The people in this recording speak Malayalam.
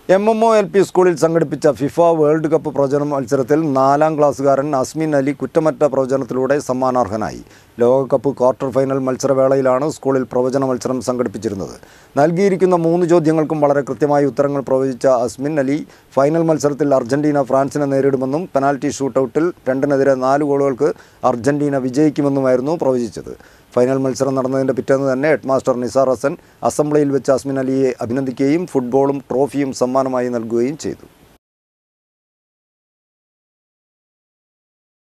M M O L P സ്കൂളിൽ സംഘടിപ്പിച്ച ഫിഫ വേൾഡ് കപ്പ് പ്രവചന മത്സരത്തിൽ നാലാം ക്ലാസ്സുകാരൻ അസ്മിൻ അലി കുറ്റമറ്റ പ്രവചനത്തിലൂടെ സമ്മാനാർഹനായി ലോകകപ്പ് ക്വാർട്ടർ ഫൈനൽ മത്സരവേളയിലാണ് സ്കൂളിൽ പ്രവചന മത്സരം സംഘടിപ്പിച്ചിരുന്നത് നൽകിയിരിക്കുന്ന മൂന്ന് ചോദ്യങ്ങൾക്കും വളരെ കൃത്യമായി ഉത്തരങ്ങൾ പ്രവചിച്ച അസ്മിൻ അലി ഫൈനൽ മത്സരത്തിൽ അർജന്റീന ഫ്രാൻസിനെ നേരിടുമെന്നും പെനാൽറ്റി ഷൂട്ടൌട്ടിൽ രണ്ടിനെതിരെ നാല് ഗോളുകൾക്ക് അർജന്റീന വിജയിക്കുമെന്നുമായിരുന്നു പ്രവചിച്ചത് ഫൈനൽ മത്സരം നടന്നതിൻ്റെ പിറ്റേന്ന് തന്നെ ഹെഡ്മാസ്റ്റർ നിസാർ ഹസൻ അസംബ്ലിയിൽ വെച്ച് അസ്മിൻ അലിയെ അഭിനന്ദിക്കുകയും ഫുട്ബോളും ട്രോഫിയും സമ്മാനമായി നൽകുകയും ചെയ്തു